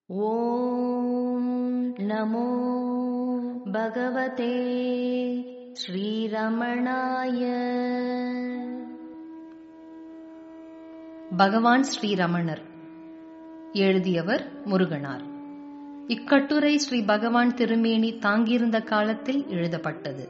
ॐ नमो भगवते श्रीरमणाय பகவான் ஸ்ரீரமணர் எழுதியவர் முருகனார் இக்கட்டுரை ஸ்ரீ பகவான் திருமேனி தாங்கியிருந்த காலத்தில் எழுதப்பட்டது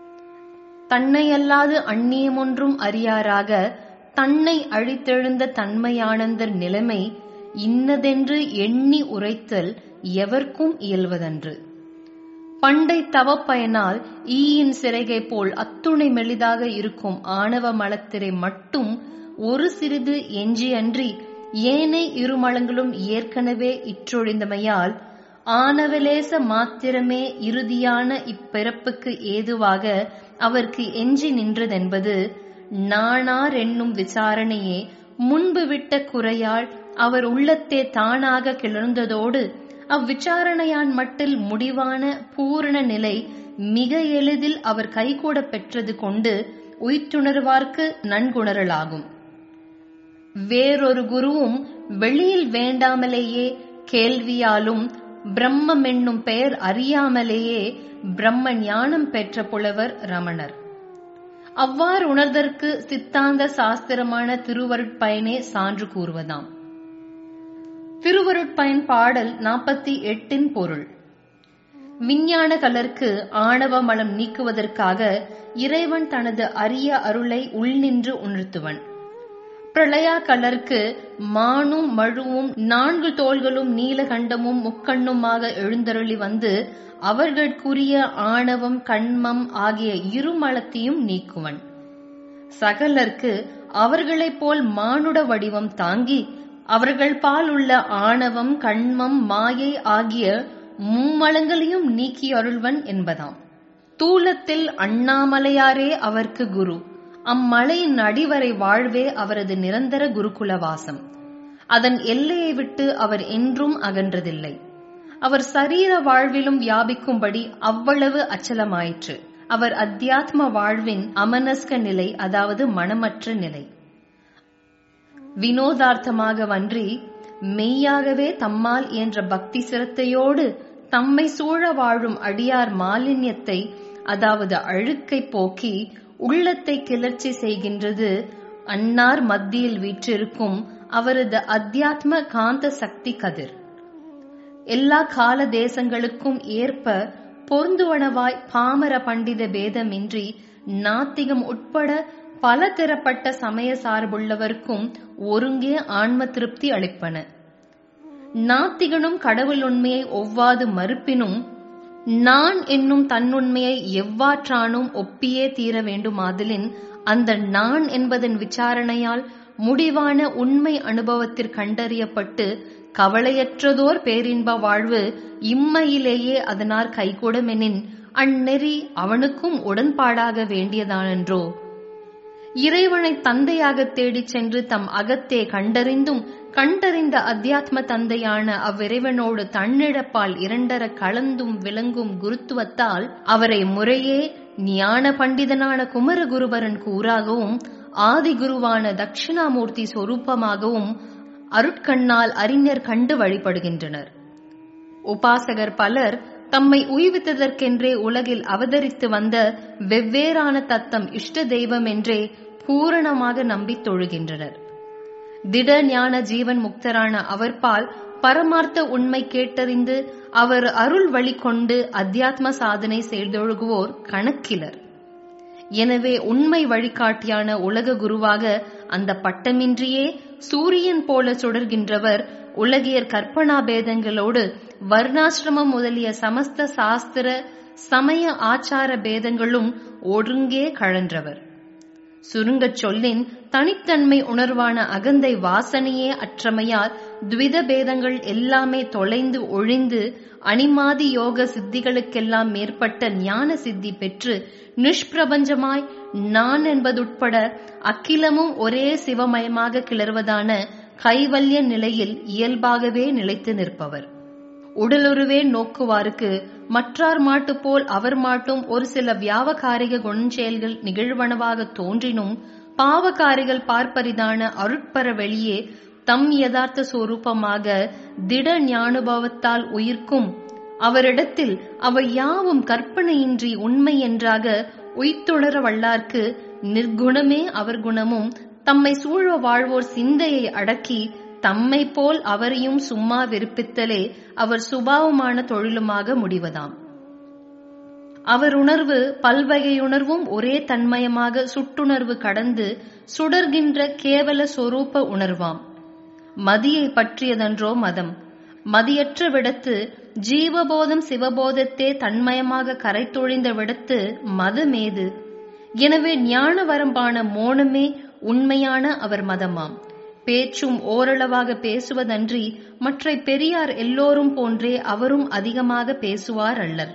தன்னை அல்லாது அந்நியமொன்றும் அறியாராக தன்னை அழித்தெழுந்த தன்மையானந்தர் நிலைமை இன்னதென்று எண்ணி உரைத்தல் எவர்க்கும் இயல்வதன்று பண்டை தவப்பயனால் ஈயின் சிறைகை போல் அத்துணை மெலிதாக இருக்கும் ஆணவ மலத்திரை மட்டும் ஒரு சிறிது எஞ்சியன்றி ஏனை இருமலங்களும் ஏற்கனவே இற்றொழிந்தமையால் ஆனவலேச மாத்திரமே இறுதியான இப்பிறப்புக்கு ஏதுவாக அவருக்கு எஞ்சி நின்றதென்பது நாணார் என்னும் விசாரணையே முன்பு விட்ட குறையால் அவர் உள்ளத்தே தானாக கிளர்ந்ததோடு அவ்விசாரணையான் மட்டில் முடிவான பூரண நிலை மிக எளிதில் அவர் கைகூட பெற்றது கொண்டு உயிர்த்துணர்வார்க்கு நன்குணரலாகும் வேறொரு குருவும் வெளியில் வேண்டாமலேயே கேள்வியாலும் பிரம்மம் என்னும் பெயர் அறியாமலேயே பிரம்ம ஞானம் பெற்ற புலவர் ரமணர் அவ்வாறு உணர்தற்கு சித்தாந்த சாஸ்திரமான திருவருட்பயனே சான்று கூறுவதாம் திருவருட்பயன் பாடல் நாற்பத்தி எட்டின் பொருள் விஞ்ஞான கலர்க்கு ஆணவ மலம் நீக்குவதற்காக இறைவன் தனது அரிய அருளை உள்நின்று உணர்த்துவன் பிரளயா கலர்க்கு மானும் மழுவும் நான்கு தோள்களும் நீலகண்டமும் முக்கண்ணுமாக எழுந்தருளி வந்து அவர்களுக்குரிய ஆணவம் கண்மம் ஆகிய இருமலத்தையும் நீக்குவன் சகலர்க்கு அவர்களைப் போல் மானுட வடிவம் தாங்கி அவர்கள் பால் உள்ள ஆணவம் கண்மம் மாயை ஆகிய மும்மலங்களையும் நீக்கி அருள்வன் என்பதாம் தூலத்தில் அண்ணாமலையாரே அவர்க்கு குரு அம்மலையின் அடிவரை வாழ்வே அவரது நிரந்தர குருகுலவாசம் அதன் எல்லையை விட்டு அவர் என்றும் அகன்றதில்லை அவர் சரீர வாழ்விலும் வியாபிக்கும்படி அவ்வளவு அச்சலமாயிற்று அவர் அத்தியாத்ம வாழ்வின் அமனஸ்க நிலை அதாவது மனமற்ற நிலை வினோதார்த்தமாக வன்றி மெய்யாகவே தம்மால் என்ற பக்தி சிரத்தையோடு தம்மை சூழ வாழும் அடியார் மாலின்யத்தை அதாவது அழுக்கை போக்கி உள்ளத்தை கிளர்ச்சி செய்கின்றது அன்னார் மத்தியில் வீற்றிருக்கும் அவரது அத்தியாத்ம காந்த சக்தி கதிர் எல்லா கால தேசங்களுக்கும் ஏற்ப பொருந்துவனவாய் பாமர பண்டித பேதமின்றி நாத்திகம் உட்பட பல திறப்பட்ட சமய சார்புள்ளவர்க்கும் ஒருங்கே ஆன்ம திருப்தி அளிப்பன நாத்திகனும் கடவுள் உண்மையை ஒவ்வாது மறுப்பினும் நான் என்னும் தன்னுண்மையை எவ்வாற்றானும் ஒப்பியே தீர வேண்டுமாதலின் அந்த நான் என்பதன் விசாரணையால் முடிவான உண்மை அனுபவத்தில் கண்டறியப்பட்டு கவலையற்றதோர் பேரின்ப வாழ்வு இம்மையிலேயே அதனால் கைகூடமெனின் அந்நெறி அவனுக்கும் உடன்பாடாக வேண்டியதானன்றோ இறைவனை தந்தையாக தேடிச் சென்று தம் அகத்தே கண்டறிந்தும் கண்டறிந்த அத்தியாத்ம தந்தையான அவ்விறைவனோடு தன்னிடப்பால் இரண்டர கலந்தும் விளங்கும் குருத்துவத்தால் அவரை முறையே ஞான பண்டிதனான குமரகுருபரன் கூறாகவும் ஆதி குருவான தட்சிணாமூர்த்தி சொரூபமாகவும் அருட்கண்ணால் அறிஞர் கண்டு வழிபடுகின்றனர் உபாசகர் பலர் தம்மை உய்வித்ததற்கென்றே உலகில் அவதரித்து வந்த வெவ்வேறான தத்தம் இஷ்ட தெய்வம் என்றே பூரணமாக நம்பி தொழுகின்றனர் திட ஞான ஜீவன் முக்தரான அவர்பால் பரமார்த்த உண்மை கேட்டறிந்து அவர் அருள் வழி கொண்டு அத்தியாத்ம சாதனை செய்தொழுகுவோர் கணக்கிலர் எனவே உண்மை வழிகாட்டியான உலக குருவாக அந்த பட்டமின்றியே சூரியன் போல சுடர்கின்றவர் உலகியர் கற்பனா பேதங்களோடு வர்ணாசிரமம் முதலிய சமஸ்த சாஸ்திர சமய ஆச்சார பேதங்களும் ஒருங்கே கழன்றவர் சுருங்கச் சொல்லின் தனித்தன்மை உணர்வான அகந்தை வாசனையே அற்றமையால் துவித பேதங்கள் எல்லாமே தொலைந்து ஒழிந்து அணிமாதி யோக சித்திகளுக்கெல்லாம் மேற்பட்ட ஞான சித்தி பெற்று நிஷ்பிரபஞ்சமாய் நான் என்பதுட்பட அக்கிலமும் ஒரே சிவமயமாக கிளர்வதான கைவல்ய நிலையில் இயல்பாகவே நிலைத்து நிற்பவர் உடலுருவே நோக்குவாருக்கு மற்றார் மாட்டு போல் அவர் மாட்டும் ஒரு சில வியாவகாரிக குணஞ்செயல்கள் நிகழ்வனவாக தோன்றினும் பாவகாரிகள் பார்ப்பரிதான அருட்பர வெளியே தம் யதார்த்த சொரூபமாக திட ஞானுபவத்தால் உயிர்க்கும் அவரிடத்தில் அவை யாவும் கற்பனையின்றி உண்மை என்றாக உய்த்துணர வல்லார்க்கு நிர்குணமே அவர் குணமும் தம்மை சூழ வாழ்வோர் சிந்தையை அடக்கி தம்மை போல் அவரையும் சும்மா வெறுப்பித்தலே அவர் சுபாவமான தொழிலுமாக முடிவதாம் அவர் உணர்வு பல்வகையுணர்வும் ஒரே தன்மயமாக சுட்டுணர்வு கடந்து சுடர்கின்ற கேவல சொரூப உணர்வாம் மதியை பற்றியதன்றோ மதம் மதியற்ற விடத்து ஜீவபோதம் சிவபோதத்தே தன்மயமாக கரைத்தொழிந்த விடத்து மதமேது எனவே ஞான வரம்பான மோனமே உண்மையான அவர் மதமாம் பேச்சும் ஓரளவாக பேசுவதன்றி மற்ற பெரியார் எல்லோரும் போன்றே அவரும் அதிகமாக பேசுவார் அல்லர்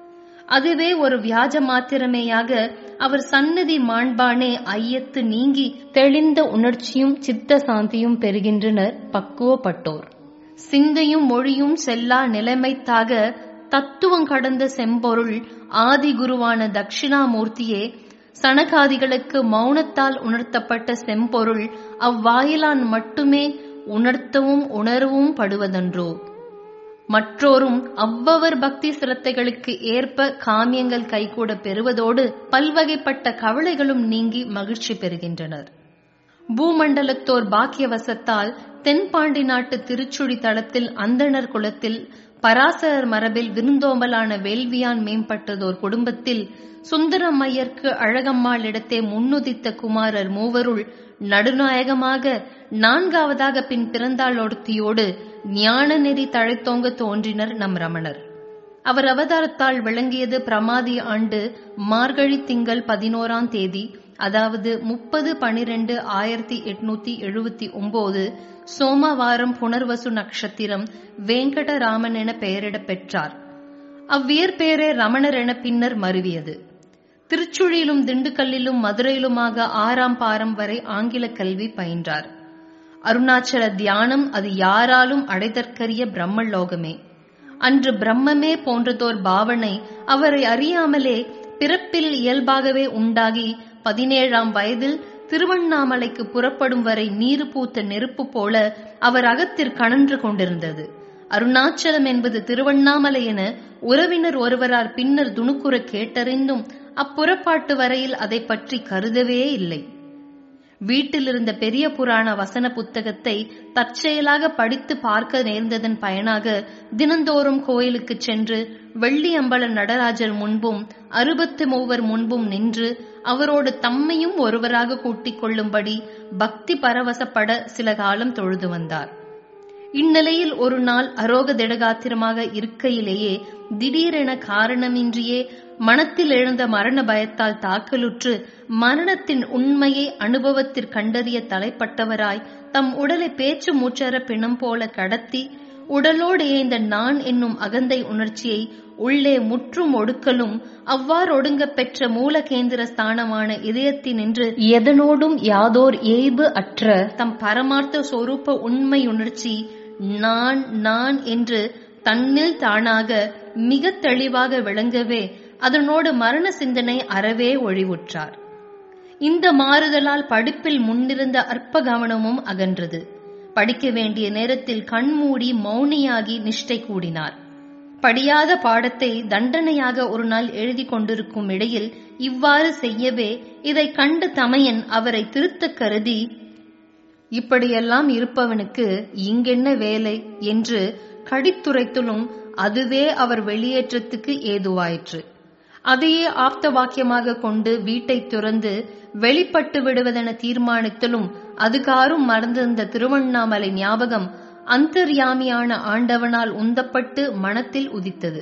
அதுவே ஒரு வியாஜ மாத்திரமேயாக அவர் சன்னதி மாண்பானே ஐயத்து நீங்கி தெளிந்த உணர்ச்சியும் சித்த சாந்தியும் பெறுகின்றனர் பக்குவப்பட்டோர் சிந்தையும் மொழியும் செல்லா நிலைமைத்தாக தத்துவம் கடந்த செம்பொருள் ஆதி குருவான தட்சிணாமூர்த்தியே சனகாதிகளுக்கு மௌனத்தால் உணர்த்தப்பட்ட செம்பொருள் அவ்வாயிலான் மட்டுமே உணர்த்தவும் உணரவும் படுவதன்றோ மற்றோரும் அவ்வவர் பக்தி சிரத்தைகளுக்கு ஏற்ப காமியங்கள் கைகூட பெறுவதோடு பல்வகைப்பட்ட கவலைகளும் நீங்கி மகிழ்ச்சி பெறுகின்றனர் பூமண்டலத்தோர் பாக்கியவசத்தால் தென்பாண்டி நாட்டு திருச்சுழி தளத்தில் அந்தணர் குலத்தில் பராசரர் மரபில் விருந்தோம்பலான வேள்வியான் மேம்பட்டதோர் குடும்பத்தில் சுந்தரம்மையர்க்கு அழகம்மாள் இடத்தே முன்னுதித்த குமாரர் மூவருள் நடுநாயகமாக நான்காவதாக பின் பிறந்தாள் ஒருத்தியோடு ஞான நெறி தழைத்தோங்க தோன்றினர் நம் ரமணர் அவர் அவதாரத்தால் விளங்கியது பிரமாதி ஆண்டு மார்கழி திங்கள் பதினோராம் தேதி அதாவது முப்பது பனிரெண்டு ஆயிரத்தி எட்நூத்தி எழுபத்தி ஒன்பது சோமவாரம் புனர்வசு நட்சத்திரம் வேங்கடராமன் என பெயரிடப் பெற்றார் அவ்வியற்பெயரே ரமணர் என பின்னர் மருவியது திருச்சுழியிலும் திண்டுக்கல்லிலும் மதுரையிலுமாக ஆறாம் பாரம் வரை ஆங்கில கல்வி பயின்றார் அருணாச்சல தியானம் அது யாராலும் அடைதற்கரிய பிரம்மலோகமே அன்று பிரம்மமே போன்றதோர் பாவனை அவரை அறியாமலே பிறப்பில் இயல்பாகவே உண்டாகி பதினேழாம் வயதில் திருவண்ணாமலைக்கு புறப்படும் வரை நீரு பூத்த நெருப்பு போல அவர் அகத்தில் கணன்று கொண்டிருந்தது அருணாச்சலம் என்பது திருவண்ணாமலை என உறவினர் ஒருவரார் பின்னர் துணுக்குற கேட்டறிந்தும் அப்புறப்பாட்டு வரையில் அதை பற்றி கருதவே இல்லை வீட்டில் இருந்த பெரிய புராண வசன புத்தகத்தை தற்செயலாக படித்து பார்க்க நேர்ந்ததன் பயனாக தினந்தோறும் கோயிலுக்கு சென்று வெள்ளியம்பல நடராஜர் முன்பும் அறுபத்து மூவர் முன்பும் நின்று அவரோடு தம்மையும் ஒருவராக கூட்டிக் கொள்ளும்படி பக்தி பரவசப்பட சில காலம் தொழுது வந்தார் இந்நிலையில் ஒரு நாள் அரோக திடகாத்திரமாக இருக்கையிலேயே திடீரென காரணமின்றியே மனத்தில் எழுந்த மரண பயத்தால் தாக்கலுற்று மரணத்தின் உண்மையை அனுபவத்தில் கண்டறிய தலைப்பட்டவராய் தம் உடலை பேச்சு மூச்சர பிணம் போல கடத்தி உடலோடு ஏந்த நான் என்னும் அகந்தை உணர்ச்சியை உள்ளே முற்றும் ஒடுக்கலும் அவ்வாறு ஒடுங்க பெற்ற மூலகேந்திர ஸ்தானமான இதயத்தினின்று எதனோடும் யாதோர் ஏய்பு அற்ற தம் பரமார்த்த சொரூப உண்மை உணர்ச்சி நான் நான் என்று தன்னில் தானாக மிக தெளிவாக விளங்கவே அதனோடு மரண சிந்தனை அறவே ஒழிவுற்றார் இந்த மாறுதலால் படிப்பில் முன்னிருந்த அற்ப கவனமும் அகன்றது படிக்க வேண்டிய நேரத்தில் கண்மூடி மௌனியாகி நிஷ்டை கூடினார் படியாத பாடத்தை தண்டனையாக ஒரு நாள் எழுதி கொண்டிருக்கும் இடையில் இவ்வாறு செய்யவே இதை கண்டு தமையன் அவரை திருத்த கருதி இப்படியெல்லாம் இருப்பவனுக்கு இங்கென்ன வேலை என்று கடித்துரைத்துளும் அதுவே அவர் வெளியேற்றத்துக்கு ஏதுவாயிற்று அதையே ஆப்த வாக்கியமாக கொண்டு வீட்டை துறந்து வெளிப்பட்டு விடுவதென தீர்மானித்தலும் அதுகாரும் மறந்திருந்த திருவண்ணாமலை ஞாபகம் அந்தர்யாமியான ஆண்டவனால் உந்தப்பட்டு மனத்தில் உதித்தது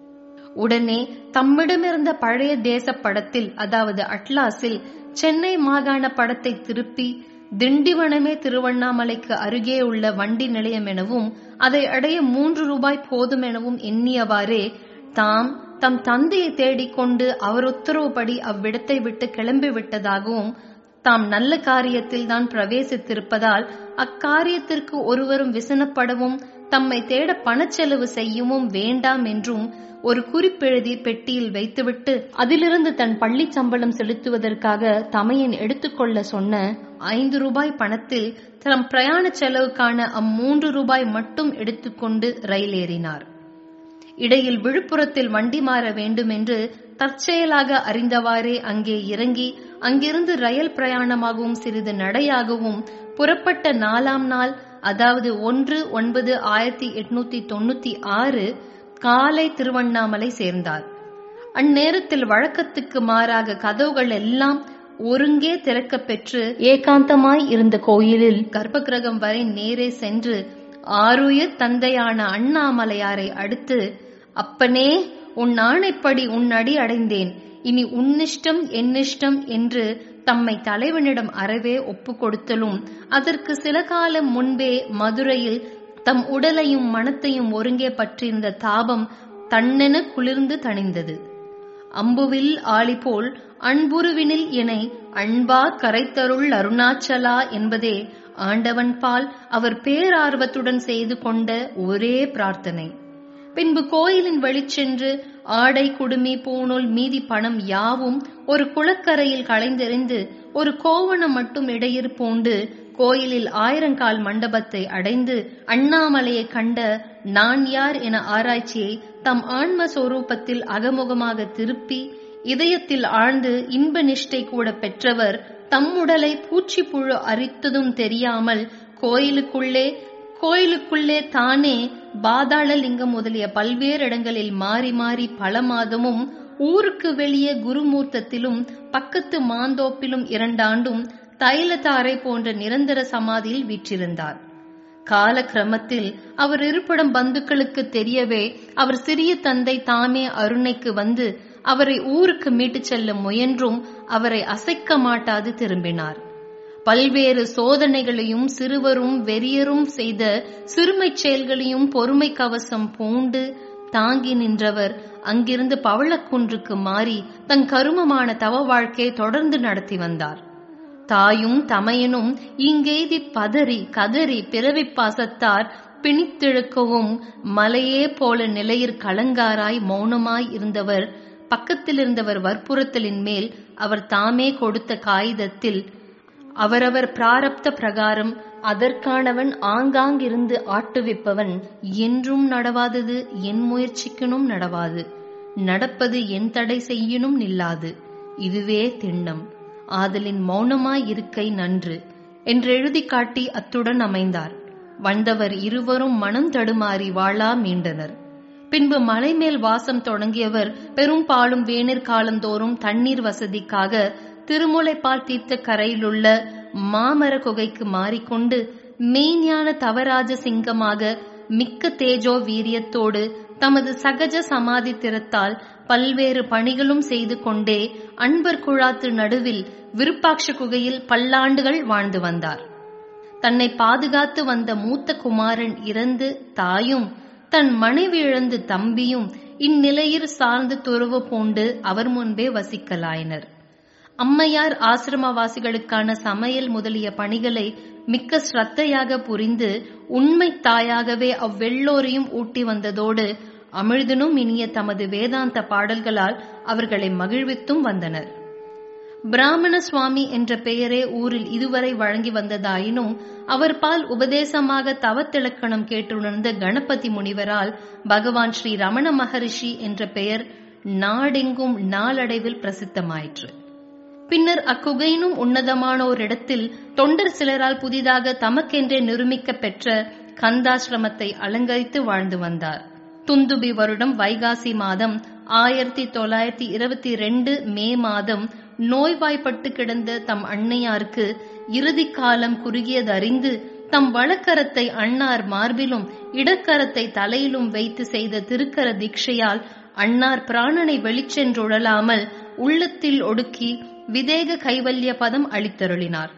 உடனே தம்மிடமிருந்த பழைய தேச படத்தில் அதாவது அட்லாஸில் சென்னை மாகாண படத்தை திருப்பி திண்டிவனமே திருவண்ணாமலைக்கு அருகே உள்ள வண்டி நிலையம் எனவும் அதை அடைய மூன்று ரூபாய் போதும் எனவும் எண்ணியவாறே தாம் தம் தந்தையை தேடிக்கொண்டு அவர் உத்தரவுப்படி அவ்விடத்தை விட்டு கிளம்பி விட்டதாகவும் தாம் நல்ல காரியத்தில் தான் பிரவேசித்திருப்பதால் அக்காரியத்திற்கு ஒருவரும் விசனப்படவும் தம்மை தேட பணச்செலவு செய்யவும் வேண்டாம் என்றும் ஒரு குறிப்பெழுதி பெட்டியில் வைத்துவிட்டு அதிலிருந்து தன் பள்ளி சம்பளம் செலுத்துவதற்காக தமையன் எடுத்துக்கொள்ள சொன்ன ஐந்து ரூபாய் பணத்தில் தம் பிரயாண செலவுக்கான அம்மூன்று ரூபாய் மட்டும் எடுத்துக்கொண்டு ரயில் ஏறினார் இடையில் விழுப்புரத்தில் வண்டி மாற வேண்டும் என்று தற்செயலாக அறிந்தவாறே அங்கே இறங்கி அங்கிருந்து ரயில் பிரயாணமாகவும் சிறிது நடையாகவும் புறப்பட்ட நாலாம் நாள் அதாவது ஒன்று ஒன்பது ஆயிரத்தி எட்நூத்தி தொண்ணூத்தி ஆறு காலை திருவண்ணாமலை சேர்ந்தார் அந்நேரத்தில் வழக்கத்துக்கு மாறாக கதவுகள் எல்லாம் ஒருங்கே திறக்கப் பெற்று ஏகாந்தமாய் இருந்த கோயிலில் கர்ப்பகிரகம் வரை நேரே சென்று ஆருயிர் தந்தையான அண்ணாமலையாரை அடுத்து அப்பனே உன் ஆணைப்படி உன் அடி அடைந்தேன் இனி உன்னிஷ்டம் என்னிஷ்டம் என்று தம்மை தலைவனிடம் அறவே ஒப்பு கொடுத்தலும் அதற்கு சில காலம் முன்பே மதுரையில் தம் உடலையும் மனத்தையும் ஒருங்கே பற்றியிருந்த தாபம் தன்னென குளிர்ந்து தணிந்தது அம்புவில் ஆளி போல் அன்புருவினில் இணை அன்பா கரைத்தருள் அருணாச்சலா என்பதே ஆண்டவன் பால் அவர் பேரார்வத்துடன் செய்து கொண்ட ஒரே பிரார்த்தனை பின்பு கோயிலின் வெளிச்சென்று ஆடை குடுமி பூணூல் மீதி பணம் யாவும் ஒரு குளக்கரையில் களைந்தெறிந்து ஒரு கோவணம் மட்டும் இடையிற் பூண்டு கோயிலில் ஆயிரங்கால் மண்டபத்தை அடைந்து அண்ணாமலையை கண்ட நான் யார் என ஆராய்ச்சியை தம் ஆன்ம சொரூபத்தில் அகமுகமாக திருப்பி இதயத்தில் ஆழ்ந்து இன்ப நிஷ்டை கூட பெற்றவர் தம் உடலை பூச்சி புழு அரித்ததும் தெரியாமல் கோயிலுக்குள்ளே கோயிலுக்குள்ளே தானே பாதாள லிங்கம் முதலிய பல்வேறு இடங்களில் மாறி மாறி பல மாதமும் ஊருக்கு வெளியே குருமூர்த்தத்திலும் பக்கத்து மாந்தோப்பிலும் இரண்டாண்டும் தைலதாரை போன்ற நிரந்தர சமாதியில் வீற்றிருந்தார் கால கிரமத்தில் அவர் இருப்பிடம் பந்துக்களுக்கு தெரியவே அவர் சிறிய தந்தை தாமே அருணைக்கு வந்து அவரை ஊருக்கு மீட்டுச் செல்ல முயன்றும் அவரை அசைக்க மாட்டாது திரும்பினார் பல்வேறு சோதனைகளையும் சிறுவரும் வெறியரும் செய்த சிறுமைச் செயல்களையும் பொறுமை கவசம் பூண்டு தாங்கி நின்றவர் அங்கிருந்து பவளக்குன்றுக்கு மாறி தன் கருமமான தவ வாழ்க்கையை தொடர்ந்து நடத்தி வந்தார் தாயும் தமையனும் இங்கெய்தி பதறி கதறி பிறவி பாசத்தார் பிணித்திழுக்கவும் மலையே போல நிலையிற் கலங்காராய் மௌனமாய் இருந்தவர் பக்கத்தில் இருந்தவர் வற்புறுத்தலின் மேல் அவர் தாமே கொடுத்த காகிதத்தில் அவரவர் பிராரப்த பிரகாரம் அதற்கானவன் ஆங்காங்கிருந்து ஆட்டுவிப்பவன் என்றும் நடவாதது என் முயற்சிக்கணும் நடவாது நடப்பது என் தடை செய்யணும் நில்லாது இதுவே திண்ணம் ஆதலின் மௌனமாய் இருக்கை நன்று என்று எழுதி காட்டி அத்துடன் அமைந்தார் வந்தவர் இருவரும் மனம் தடுமாறி வாழா மீண்டனர் பின்பு மலை மேல் வாசம் தொடங்கியவர் பெரும்பாலும் வேணிற் காலந்தோறும் தண்ணீர் வசதிக்காக திருமுலைப்பால் தீர்த்த கரையிலுள்ள மாமர குகைக்கு மாறிக்கொண்டு மெய்ஞான தவராஜ சிங்கமாக மிக்க தேஜோ வீரியத்தோடு தமது சகஜ சமாதி திறத்தால் பல்வேறு பணிகளும் செய்து கொண்டே அன்பர் குழாத்து நடுவில் விருப்பாட்ச குகையில் பல்லாண்டுகள் வாழ்ந்து வந்தார் தன்னை பாதுகாத்து வந்த மூத்த குமாரன் இறந்து தாயும் தன் மனைவி இழந்து தம்பியும் இந்நிலையில் சார்ந்து துறவு பூண்டு அவர் முன்பே வசிக்கலாயினர் அம்மையார் ஆசிரமவாசிகளுக்கான சமையல் முதலிய பணிகளை மிக்க ஸ்ரத்தையாக புரிந்து உண்மை தாயாகவே அவ்வெள்ளோரையும் ஊட்டி வந்ததோடு அமிழ்தனும் இனிய தமது வேதாந்த பாடல்களால் அவர்களை மகிழ்வித்தும் வந்தனர் பிராமண சுவாமி என்ற பெயரே ஊரில் இதுவரை வழங்கி வந்ததாயினும் அவர் பால் உபதேசமாக தவத்திலக்கணம் கேட்டுணர்ந்த கணபதி முனிவரால் பகவான் ஸ்ரீ ரமண மகரிஷி என்ற பெயர் நாடெங்கும் நாளடைவில் பிரசித்தமாயிற்று பின்னர் அக்குகையினும் உன்னதமான ஒரு இடத்தில் தொண்டர் சிலரால் புதிதாக தமக்கென்றே நிருமிக்க பெற்ற கந்தாசிரமத்தை அலங்கரித்து வாழ்ந்து வந்தார் துந்துபி வருடம் வைகாசி மாதம் ஆயிரத்தி தொள்ளாயிரத்தி இருபத்தி ரெண்டு மே மாதம் நோய்வாய்ப்பட்டு கிடந்த தம் அன்னையாருக்கு இறுதி காலம் குறுகியதறிந்து தம் வழக்கரத்தை அன்னார் மார்பிலும் இடக்கரத்தை தலையிலும் வைத்து செய்த திருக்கர தீட்சையால் அன்னார் பிராணனை வெளிச்சென்றுழலாமல் உள்ளத்தில் ஒடுக்கி விதேக கைவல்ய பதம் அளித்தருளினார்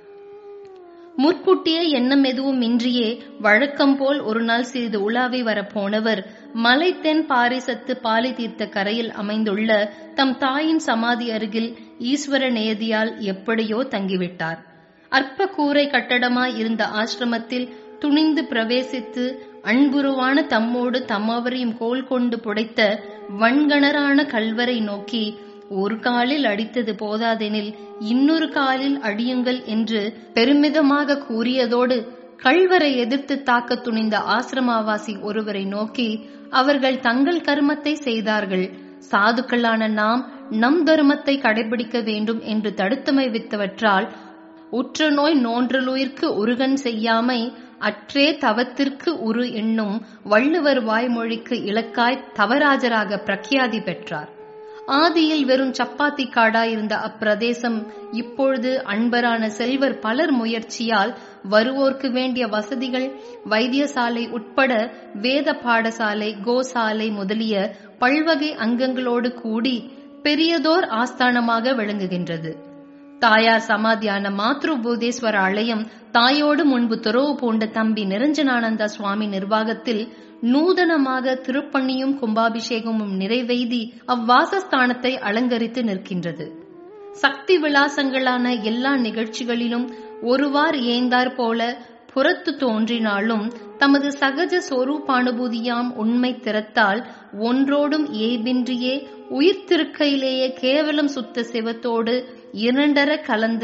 முற்கூட்டிய எண்ணம் எதுவும் இன்றியே வழக்கம் போல் ஒரு நாள் சிறிது உலாவி வரப்போனவர் மலை தென் பாரிசத்து பாலை தீர்த்த கரையில் அமைந்துள்ள தம் தாயின் சமாதி அருகில் ஈஸ்வர நேதியால் எப்படியோ தங்கிவிட்டார் அற்ப கூரை கட்டடமாய் இருந்த ஆசிரமத்தில் துணிந்து பிரவேசித்து அன்புருவான தம்மோடு தம்மவரையும் கோல் கொண்டு புடைத்த வன்கணரான கல்வரை நோக்கி ஒரு காலில் அடித்தது போதாதெனில் இன்னொரு காலில் அடியுங்கள் என்று பெருமிதமாக கூறியதோடு கள்வரை எதிர்த்து தாக்க துணிந்த ஆசிரமாவாசி ஒருவரை நோக்கி அவர்கள் தங்கள் கர்மத்தை செய்தார்கள் சாதுக்களான நாம் நம் தர்மத்தை கடைபிடிக்க வேண்டும் என்று தடுத்தமை வித்தவற்றால் உற்ற நோய் நோன்றலுயிர்க்கு உருகன் செய்யாமை அற்றே தவத்திற்கு உரு என்னும் வள்ளுவர் வாய்மொழிக்கு இலக்காய் தவராஜராக பிரக்யாதி பெற்றார் ஆதியில் வெறும் சப்பாத்தி காடாயிருந்த அப்பிரதேசம் இப்பொழுது அன்பரான செல்வர் பலர் முயற்சியால் வருவோர்க்கு வேண்டிய வசதிகள் வைத்தியசாலை உட்பட வேத பாடசாலை கோசாலை முதலிய பல்வகை அங்கங்களோடு கூடி பெரியதோர் ஆஸ்தானமாக விளங்குகின்றது தாயார் சமாதியான மாத்ருபூதேஸ்வர ஆலயம் தாயோடு முன்பு துறவு பூண்ட தம்பி நிரஞ்சனானந்த சுவாமி நிர்வாகத்தில் நூதனமாக திருப்பணியும் கும்பாபிஷேகமும் நிறைவெய்தி அவ்வாசஸ்தானத்தை அலங்கரித்து நிற்கின்றது சக்தி விலாசங்களான எல்லா நிகழ்ச்சிகளிலும் ஒருவார் ஏந்தார் போல புறத்து தோன்றினாலும் தமது சகஜ சொரூபானுபூதியாம் உண்மை திறத்தால் ஒன்றோடும் ஏபின்றியே உயிர்த்திருக்கையிலேயே கேவலம் சுத்த சிவத்தோடு இரண்டர கலந்த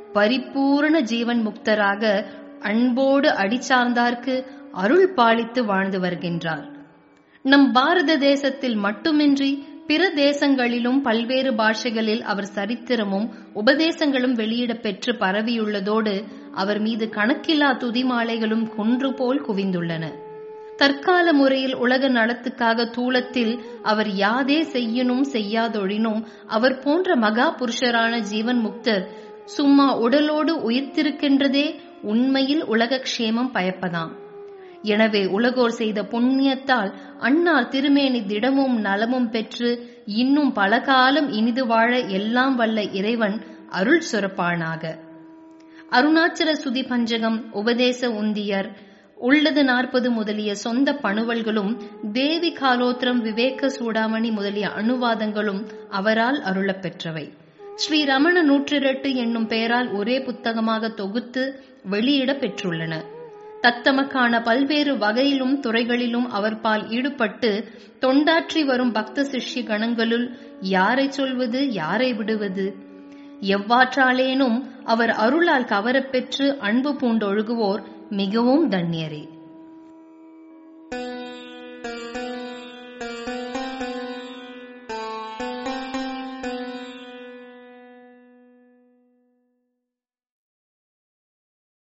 பரிபூரண ஜீவன் முக்தராக அன்போடு அடிச்சார்ந்தார்க்கு அருள் பாலித்து வாழ்ந்து வருகின்றார் நம் பாரத தேசத்தில் மட்டுமின்றி பிற தேசங்களிலும் பல்வேறு பாஷைகளில் அவர் சரித்திரமும் உபதேசங்களும் வெளியிடப் பெற்று பரவியுள்ளதோடு அவர் மீது கணக்கில்லா துதிமாலைகளும் குன்று போல் குவிந்துள்ளன தற்கால முறையில் உலக நலத்துக்காக தூளத்தில் அவர் யாதே செய்யணும் செய்யாதொழினும் அவர் போன்ற மகா புருஷரான ஜீவன் முக்தர் சும்மா உடலோடு உயிர்த்திருக்கின்றதே உண்மையில் உலக க்ஷேமம் பயப்பதாம் எனவே உலகோர் செய்த புண்ணியத்தால் அன்னார் திருமேனி திடமும் நலமும் பெற்று இன்னும் பல காலம் இனிது வாழ எல்லாம் வல்ல இறைவன் அருள் சுரப்பானாக அருணாச்சல சுதி பஞ்சகம் உபதேச உந்தியர் உள்ளது நாற்பது முதலிய சொந்த பணுவல்களும் தேவி காலோத்திரம் விவேக சூடாமணி முதலிய அணுவாதங்களும் அவரால் அருளப் பெற்றவை ஸ்ரீ ரமண நூற்றிரட்டு என்னும் பெயரால் ஒரே புத்தகமாக தொகுத்து வெளியிட பெற்றுள்ளன தத்தமக்கான பல்வேறு வகையிலும் துறைகளிலும் அவர் பால் ஈடுபட்டு தொண்டாற்றி வரும் பக்த சிஷ்ய கணங்களுள் யாரை சொல்வது யாரை விடுவது எவ்வாற்றாலேனும் அவர் அருளால் கவரப்பெற்று அன்பு பூண்டொழுகுவோர் மிகவும் தன்யரே